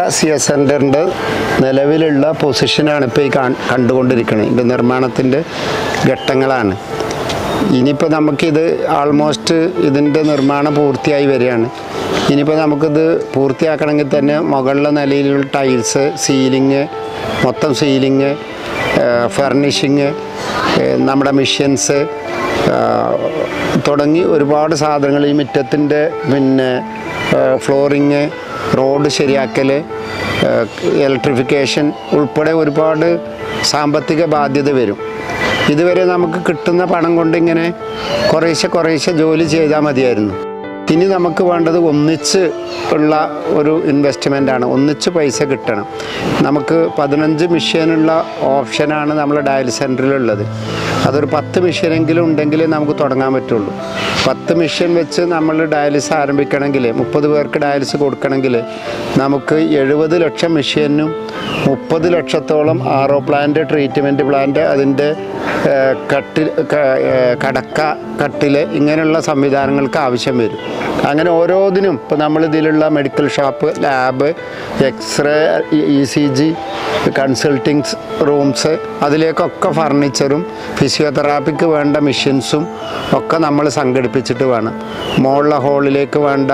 C S സെൻറ്ററിൻ്റെ നിലവിലുള്ള പൊസിഷനാണ് ഇപ്പോൾ ഈ കാൺ- കണ്ടുകൊണ്ടിരിക്കുന്നത് ഇതിൻ്റെ നിർമ്മാണത്തിൻ്റെ ഘട്ടങ്ങളാണ് ഇനിയിപ്പോൾ നമുക്കിത് ആൾമോസ്റ്റ് ഇതിൻ്റെ നിർമ്മാണം പൂർത്തിയായി വരികയാണ് ഇനിയിപ്പോൾ നമുക്കിത് പൂർത്തിയാക്കണമെങ്കിൽ തന്നെ മുകളിലെ നിലയിലുള്ള ടൈൽസ് സീലിങ് മൊത്തം സീലിങ് ഫർണിഷിങ് നമ്മുടെ മിഷ്യൻസ് തുടങ്ങി ഒരുപാട് സാധനങ്ങൾ ഈ മുറ്റത്തിൻ്റെ പിന്നെ ഫ്ലോറിങ് റോഡ് ശരിയാക്കൽ ഇലക്ട്രിഫിക്കേഷൻ ഉൾപ്പെടെ ഒരുപാട് സാമ്പത്തിക ബാധ്യത വരും ഇതുവരെ നമുക്ക് കിട്ടുന്ന പണം കൊണ്ട് ഇങ്ങനെ കുറേശ്ശെ കുറേശ്ശെ ജോലി ചെയ്താൽ മതിയായിരുന്നു ഇനി നമുക്ക് വേണ്ടത് ഒന്നിച്ച് ഉള്ള ഒരു ഇൻവെസ്റ്റ്മെൻ്റ് ആണ് ഒന്നിച്ച് പൈസ കിട്ടണം നമുക്ക് പതിനഞ്ച് മിഷ്യനുള്ള ഓപ്ഷനാണ് നമ്മൾ ഡയൽ സെൻറ്ററിലുള്ളത് അതൊരു പത്ത് മിഷ്യനെങ്കിലും ഉണ്ടെങ്കിലേ നമുക്ക് തുടങ്ങാൻ പറ്റുള്ളൂ പത്ത് മിഷ്യൻ വെച്ച് നമ്മൾ ഡയാലിസ് ആരംഭിക്കണമെങ്കിൽ മുപ്പത് പേർക്ക് ഡയാലിസ് കൊടുക്കണമെങ്കിൽ നമുക്ക് എഴുപത് ലക്ഷം മിഷ്യനും മുപ്പത് ലക്ഷത്തോളം ആറോ പ്ലാന്റ് ട്രീറ്റ്മെൻറ്റ് പ്ലാന്റ് അതിൻ്റെ ഏഹ്, കട്ടിൽ ക- ഏഹ്, കടക്ക കട്ടിൽ ഇങ്ങനെയുള്ള സംവിധാനങ്ങൾക്ക് ആവശ്യം വരും അങ്ങനെ ഓരോന്നിനും ഇപ്പോൾ നമ്മൾ ഇതിലുള്ള medical shop lab x-ray E C G consultings rooms അതിലേക്കൊക്കെ ഫർണിച്ചറും ഫിസിയോതെറാപ്പിക്ക് വേണ്ട മെഷീൻസും ഒക്കെ നമ്മൾ സംഘടിപ്പിച്ചിട്ട് വേണം മുകളിലെ ഹോളിലേക്ക് വേണ്ട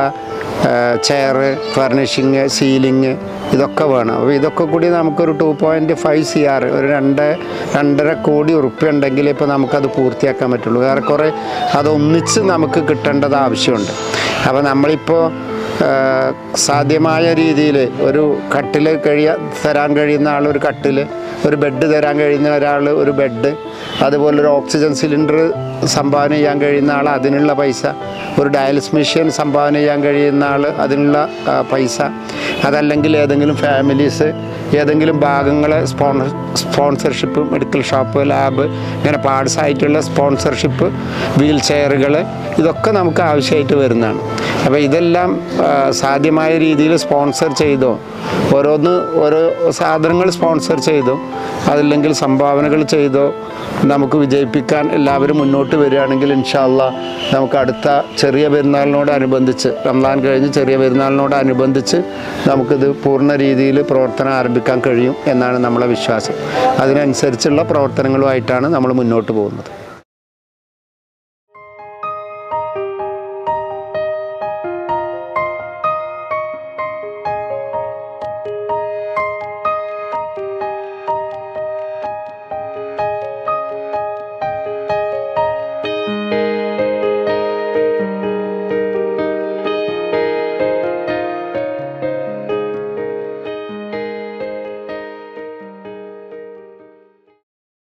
ചെയറ് ഫർണിഷിങ് സീലിങ് ഇതൊക്കെ വേണം അപ്പോൾ ഇതൊക്കെ കൂടി നമുക്കൊരു two point five C R ഒരു രണ്ട് രണ്ടര കോടി ഉറുപ്പ്യ ഉണ്ടെങ്കിൽ ഇപ്പോൾ നമുക്കത് പൂർത്തിയാക്കാൻ പറ്റുള്ളൂ ഏറെക്കുറെ അതൊന്നിച്ച് നമുക്ക് കിട്ടേണ്ടത് ആവശ്യമുണ്ട് അപ്പോൾ നമ്മളിപ്പോൾ ഏഹ്, സാധ്യമായ രീതിയിൽ ഒരു കട്ടിൽ കഴിയ തരാൻ കഴിയുന്ന ആൾ ഒരു കട്ടിൽ ഒരു ബെഡ് തരാൻ കഴിയുന്ന ഒരാൾ ഒരു ബെഡ് അതുപോലെ ഒരു ഓക്സിജൻ സിലിണ്ടർ സംഭാവന ചെയ്യാൻ കഴിയുന്ന ആൾ അതിനുള്ള പൈസ ഒരു ഡയാലിസ് മെഷീൻ സംഭാവന ചെയ്യാൻ കഴിയുന്ന ആൾ അതിനുള്ള ആ, പൈസ അതല്ലെങ്കിൽ ഏതെങ്കിലും ഫാമിലീസ് ഏതെങ്കിലും ഭാഗങ്ങളെ sponsor sponsorship medical shop lab ഇങ്ങനെ പാർട്സ് ആയിട്ടുള്ള സ്പോൺസർഷിപ്പ് വീൽ ചെയറുകൾ ഇതൊക്കെ നമുക്ക് ആവശ്യമായിട്ട് വരുന്നതാണ് അപ്പോൾ ഇതെല്ലാം ആ, സാധ്യമായ രീതിയിൽ സ്പോൺസർ ചെയ്തോ ഓരോന്ന് ഓരോ സാധനങ്ങൾ സ്പോൺസർ ചെയ്തോ അതല്ലെങ്കിൽ സംഭാവനകൾ ചെയ്തോ നമുക്ക് വിജയിപ്പിക്കാൻ എല്ലാവരും മുന്നോട്ട് വരികയാണെങ്കിൽ ഇൻഷാല്ല നമുക്ക് അടുത്ത ചെറിയ പെരുന്നാളിനോടനുബന്ധിച്ച് റംസാൻ കഴിഞ്ഞ് ചെറിയ പെരുന്നാളിനോടനുബന്ധിച്ച് നമുക്കിത് പൂർണ്ണ രീതിയിൽ പ്രവർത്തനം ആരംഭിക്കാൻ കഴിയും എന്നാണ് നമ്മളെ വിശ്വാസം അതിനനുസരിച്ചുള്ള പ്രവർത്തനങ്ങളുമായിട്ടാണ് നമ്മൾ മുന്നോട്ട് പോകുന്നത്